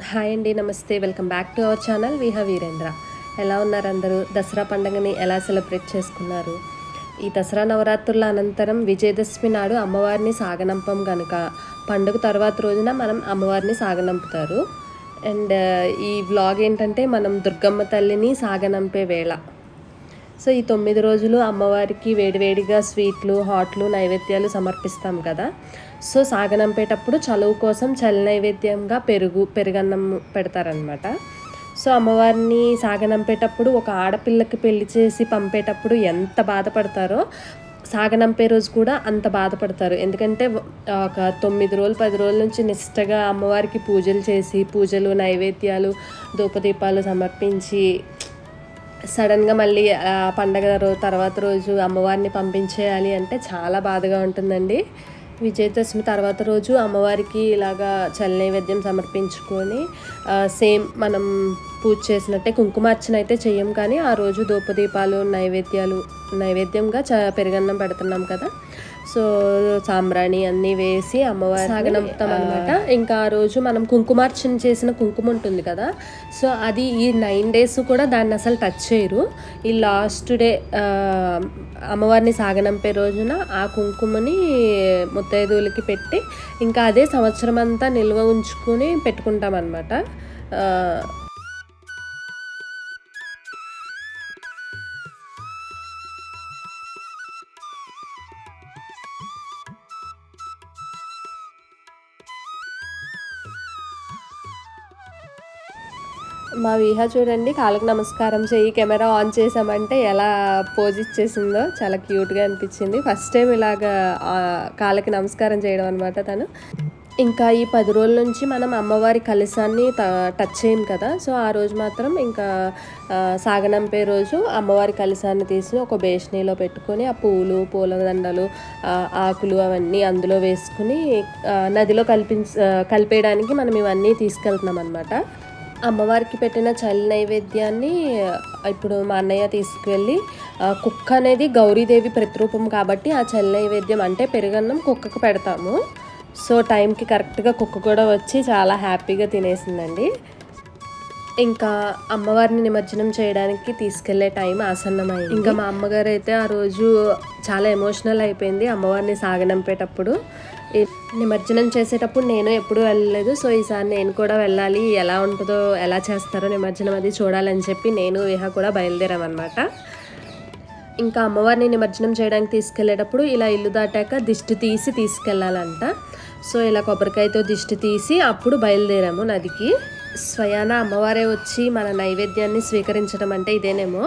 hi అండి నమస్తే welcome back to our channel విహ వీరేంద్ర ఎలా ఉన్నారు అందరూ దసరా పండుగని ఎలా సెలబ్రేట్ చేసుకున్నారు ఈ దసరా నవరాత్రుల అనంతరం విజయదశమి నాడు అమ్మవారిని సాగనంపం గనుక పండుగ తర్వాత రోజున మనం అమ్మవారిని సాగనంపుతారు అండ్ ఈ వ్లాగ్ ఏంటంటే మనం దుర్గమ్మ తల్లిని సాగనంపే వేళ సో ఈ తొమ్మిది రోజులు అమ్మవారికి వేడివేడిగా స్వీట్లు హాట్లు నైవేద్యాలు సమర్పిస్తాం కదా సో సాగనంపేటప్పుడు చలువు కోసం చలి నైవేద్యంగా పెరుగు పెరుగన్నం పెడతారనమాట సో అమ్మవారిని సాగనంపేటప్పుడు ఒక ఆడపిల్లకి పెళ్లి చేసి పంపేటప్పుడు ఎంత బాధపడతారో సాగనంపే రోజు కూడా అంత బాధపడతారు ఎందుకంటే ఒక తొమ్మిది రోజులు పది రోజుల నుంచి నిష్టగా అమ్మవారికి పూజలు చేసి పూజలు నైవేద్యాలు ధూపదీపాలు సమర్పించి సడన్గా మళ్ళీ ఆ పండగ రో తర్వాత రోజు అమ్మవారిని పంపించేయాలి అంటే చాలా బాధగా ఉంటుందండి విజయదశమి తర్వాత రోజు అమ్మవారికి ఇలాగా చల్ల నైవేద్యం సమర్పించుకొని ఆ, సేమ్ మనం పూజ చేసినట్టే కుంకుమార్చన అయితే చెయ్యం కానీ ఆ రోజు ధూపదీపాలు నైవేద్యాలు నైవేద్యంగా చ పెరుగన్నం పెడుతున్నాం కదా సో సాంబ్రాణి అన్నీ వేసి అమ్మవారి సాగనంపుతాం అనమాట ఇంకా ఆ రోజు మనం కుంకుమార్చన చేసిన కుంకుమ ఉంటుంది కదా సో అది ఈ నైన్ డేస్ కూడా దాన్ని అసలు టచ్ చేయరు ఈ లాస్ట్ డే అమ్మవారిని సాగనంపే రోజున ఆ కుంకుమని ముత్తైదువులకి పెట్టి ఇంకా అదే సంవత్సరం అంతా నిల్వ ఉంచుకుని పెట్టుకుంటాం అనమాట మా విహ చూడండి కాళ్ళకి నమస్కారం చెయ్యి కెమెరా ఆన్ చేసామంటే ఎలా పోజ్ ఇచ్చేసిందో చాలా క్యూట్గా అనిపించింది ఫస్ట్ టైం ఇలాగా ఆ, కాళ్ళకి నమస్కారం చేయడం అనమాట తను ఇంకా ఈ పది రోజుల నుంచి మనం అమ్మవారి కలశాన్ని ట- టచ్ చేయం కదా సో ఆ రోజు మాత్రం ఇంకా ఆ, సాగనంపే రోజు అమ్మవారి కలశాన్ని తీసి ఒక బేషనీలో పెట్టుకొని ఆ పూలు పూలదండలు ఆ, ఆకులు అవన్నీ అందులో వేసుకుని ఆ, నదిలో కల్పించ ఆ, కలిపేయడానికి మనం ఇవన్నీ తీసుకెళ్తున్నాం అనమాట అమ్మవారికి పెట్టిన చలి నైవేద్యాన్ని ఇప్పుడు మా అన్నయ్య తీసుకువెళ్ళి ఆ, కుక్క అనేది గౌరీదేవి ప్రతిరూపం కాబట్టి ఆ చలి నైవేద్యం అంటే పెరుగన్నం కుక్కకు పెడతాము సో టైంకి కరెక్ట్గా కుక్క కూడా వచ్చి చాలా హ్యాపీగా తినేసిందండి ఇంకా అమ్మవారిని నిమజ్జనం చేయడానికి తీసుకెళ్లే టైం ఆసన్నమైంది ఇంకా మా అమ్మగారు అయితే ఆ రోజు చాలా ఎమోషనల్ అయిపోయింది అమ్మవారిని సాగనంపేటప్పుడు ఈ నిమజ్జనం చేసేటప్పుడు నేను ఎప్పుడూ వెళ్ళలేదు సో ఈసారి నేను కూడా వెళ్ళాలి ఎలా ఉంటుందో ఎలా చేస్తారో నిమజ్జనం అది చూడాలని చెప్పి నేను విహ కూడా బయలుదేరామన్నమాట ఇంకా అమ్మవారిని నిమజ్జనం చేయడానికి తీసుకెళ్లేటప్పుడు ఇలా ఇల్లు దాటాక దిష్టి తీసి తీసుకెళ్ళాలంట సో ఇలా కొబ్బరికాయతో దిష్టి తీసి అప్పుడు బయలుదేరాము నదికి స్వయాన అమ్మవారే వచ్చి మన నైవేద్యాన్ని స్వీకరించడం అంటే ఇదేనేమో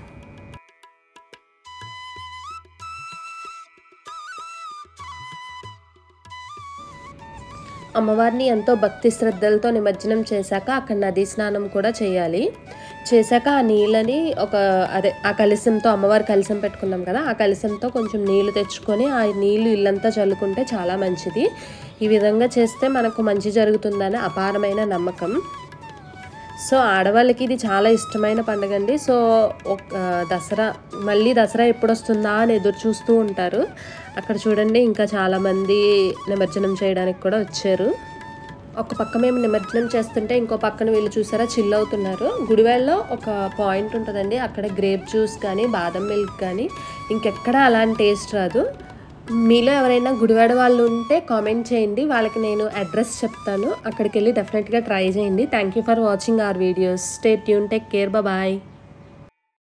అమ్మవారిని ఎంతో భక్తి శ్రద్ధలతో నిమజ్జనం చేశాక అక్కడ నదీ స్నానం కూడా చేయాలి చేశాక ఆ నీళ్ళని ఒక అదే ఆ కలశంతో అమ్మవారి కలశం పెట్టుకున్నాం కదా ఆ కలశంతో కొంచెం నీళ్లు తెచ్చుకొని ఆ నీళ్లు ఇల్లంతా చల్లుకుంటే చాలా మంచిది ఈ విధంగా చేస్తే మనకు మంచి జరుగుతుందని అపారమైన నమ్మకం సో ఆడవాళ్ళకి ఇది చాలా ఇష్టమైన పండుగ అండి సో ఒక దసరా మళ్ళీ దసరా ఎప్పుడు వస్తుందా అని ఎదురు చూస్తూ ఉంటారు అక్కడ చూడండి ఇంకా చాలామంది నిమజ్జనం చేయడానికి కూడా వచ్చారు ఒక పక్క మేము నిమజ్జనం చేస్తుంటే ఇంకో పక్కన వీళ్ళు చూసారా చిల్ అవుతున్నారు గుడివాడలో ఒక పాయింట్ ఉంటుందండి అక్కడ గ్రేప్ జ్యూస్ కానీ బాదం మిల్క్ కానీ ఇంకెక్కడ అలాంటి టేస్ట్ రాదు మీలో ఎవరైనా గుడివాడ వాళ్ళు ఉంటే కామెంట్ చేయండి వాళ్ళకి నేను అడ్రస్ చెప్తాను అక్కడికి వెళ్ళి డెఫినెట్గా ట్రై చేయండి thank you for watching our videos stay tune take care bye